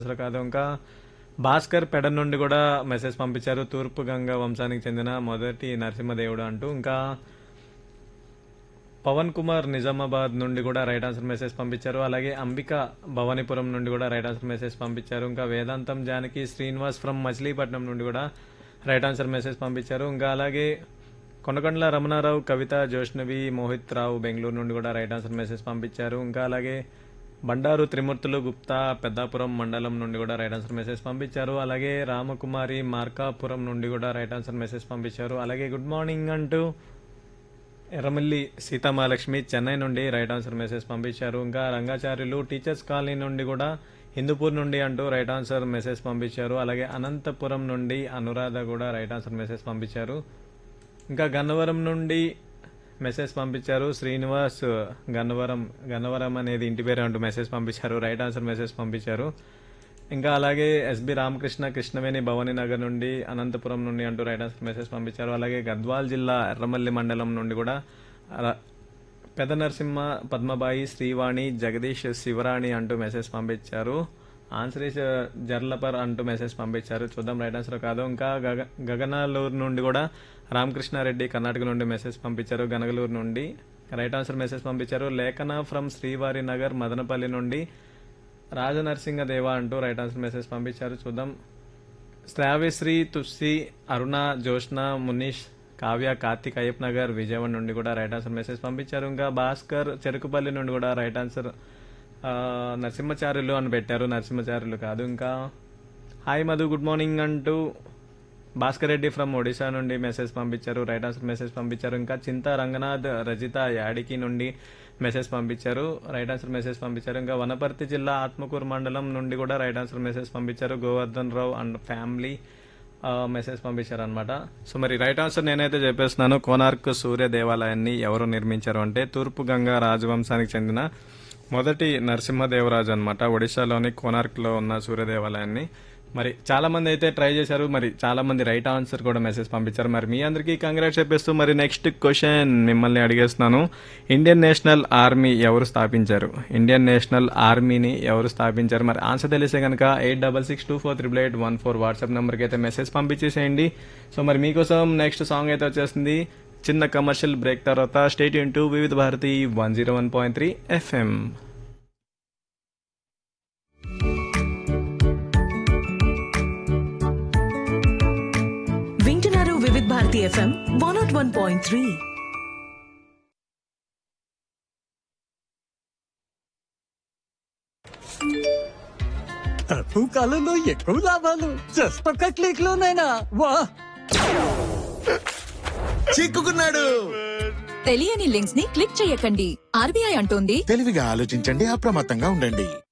అసలు కాదు ఇంకా భాస్కర్ పెడ నుండి కూడా మెసేజ్ పంపించారు తూర్పు గంగ వంశానికి చెందిన మొదటి నరసింహదేవుడు అంటూ ఇంకా పవన్ కుమార్ నిజామాబాద్ నుండి కూడా రైట్ ఆన్సర్ మెసేజ్ పంపించారు అలాగే అంబిక భవానీపురం నుండి కూడా రైట్ ఆన్సర్ మెసేజ్ పంపించారు ఇంకా వేదాంతం జానకి శ్రీనివాస్ ఫ్రమ్ మచిలీపట్నం నుండి కూడా రైట్ ఆన్సర్ మెసేజ్ పంపించారు ఇంకా అలాగే కొనకొండల రమణారావు కవిత జోష్నవి మోహిత్ రావు బెంగళూరు నుండి కూడా రైట్ ఆన్సర్ మెసేజ్ పంపించారు ఇంకా అలాగే బండారు త్రిమూర్తులు గుప్తా పెద్దాపురం మండలం నుండి కూడా రైట్ ఆన్సర్ మెసేజ్ పంపించారు అలాగే రామకుమారి మార్కాపురం నుండి కూడా రైట్ ఆన్సర్ మెసేజ్ పంపించారు అలాగే గుడ్ మార్నింగ్ అంటూ ఎర్రమల్లి సీతామహాలక్ష్మి చెన్నై నుండి రైట్ ఆన్సర్ మెసేజ్ పంపించారు ఇంకా రంగాచార్యులు టీచర్స్ కాలనీ నుండి కూడా హిందూపూర్ నుండి అంటూ రైట్ ఆన్సర్ మెసేజ్ పంపించారు అలాగే అనంతపురం నుండి అనురాధ కూడా రైట్ ఆన్సర్ మెసేజ్ పంపించారు ఇంకా గన్నవరం నుండి మెసేజ్ పంపించారు శ్రీనివాస్ గన్నవరం గన్నవరం అనేది ఇంటి పేరు అంటూ మెసేజ్ పంపించారు రైట్ ఆన్సర్ మెసేజ్ పంపించారు ఇంకా అలాగే ఎస్బి రామకృష్ణ కృష్ణవేణి భవానీ నగర్ నుండి అనంతపురం నుండి అంటూ రైట్ ఆన్సర్ మెసేజ్ పంపించారు అలాగే గద్వాల్ జిల్లా ఎర్రమల్లి మండలం నుండి కూడా ర- పెద నరసింహ పద్మబాయి శ్రీవాణి జగదీష్ శివరాణి అంటూ మెసేజ్ పంపించారు ఆన్సర్ ఇస్ జర్లపర్ అంటూ మెసేజ్ పంపించారు చూద్దాం రైట్ ఆన్సర్ కాదు ఇంకా గగ గగనాలూరు నుండి కూడా రామకృష్ణారెడ్డి కర్ణాటక నుండి మెసేజ్ పంపించారు గనగలూరు నుండి రైట్ ఆన్సర్ మెసేజ్ పంపించారు లేఖన ఫ్రమ్ శ్రీవారి నగర్ మదనపల్లి నుండి రాజనరసింహదేవ అంటూ రైట్ ఆన్సర్ మెసేజ్ పంపించారు చూద్దాం శ్రావ్యశ్రీ తుస్సి అరుణ జోష్న మునీష్ కావ్య కార్తిక్ అయ్యప్ నగర్ విజయవాడ నుండి కూడా రైట్ ఆన్సర్ మెసేజ్ పంపించారు ఇంకా భాస్కర్ చెరుకుపల్లి నుండి కూడా రైట్ ఆన్సర్ ఆ, నరసింహచార్యులు అని పెట్టారు నరసింహచార్యులు కాదు ఇంకా హాయ్ మధు గుడ్ మార్నింగ్ అంటూ భాస్కర్ రెడ్డి ఫ్రమ్ ఒడిశా నుండి మెసేజ్ పంపించారు రైట్ ఆన్సర్ మెసేజ్ పంపించారు ఇంకా చింత రంగనాథ్ రజిత యాడికి నుండి మెసేజ్ పంపించారు రైట్ ఆన్సర్ మెసేజ్ పంపించారు ఇంకా వనపర్తి జిల్లా ఆత్మకూరు మండలం నుండి కూడా రైట్ ఆన్సర్ మెసేజ్ పంపించారు Govardhan Rao and family message పంపించారు అనమాట సో మరి రైట్ ఆన్సర్ నేనైతే చెప్పేస్తున్నాను కోనార్క్ సూర్య దేవాలయాన్ని ఎవరు నిర్మించారు అంటే తూర్పు గంగా రాజవంశానికి చెందిన మొదటి నరసింహదేవరాజు అనమాట ఒడిశాలోని కోనార్క్లో ఉన్న సూర్య దేవాలయాన్ని మరి చాలా మంది అయితే ట్రై చేశారు మరి చాలా మంది రైట్ ఆన్సర్ కూడా మెసేజ్ పంపించారు మరి మీ అందరికీ కంగ్రాట్స్ చెప్పేస్తూ మరి నెక్స్ట్ క్వశ్చన్ మిమ్మల్ని అడిగేస్తున్నాను ఇండియన్ నేషనల్ ఆర్మీ ఎవరు స్థాపించారు ఇండియన్ నేషనల్ ఆర్మీని ఎవరు స్థాపించారు మరి ఆన్సర్ తెలిసే కనుక eight double six two four triple eight one four WhatsApp నెంబర్కి అయితే మెసేజ్ పంపించేసేయండి సో మరి మీకోసం నెక్స్ట్ సాంగ్ అయితే వచ్చేస్తుంది చిన్న కమర్షియల్ బ్రేక్ తర్వాత state into Vividh Bharati one zero one point three F M వింటున్నారు Vividh Bharati F M one nought one point three తక్కువ కాలంలో ఎక్కువ లాభాలు జస్ట్ ఒక్క క్లిక్ లోనైనా వా చిక్కుకున్నాడు తెలియని లింక్స్ ని క్లిక్ చేయకండి ఆర్బీఐ అంటోంది తెలివిగా ఆలోచించండి అప్రమత్తంగా ఉండండి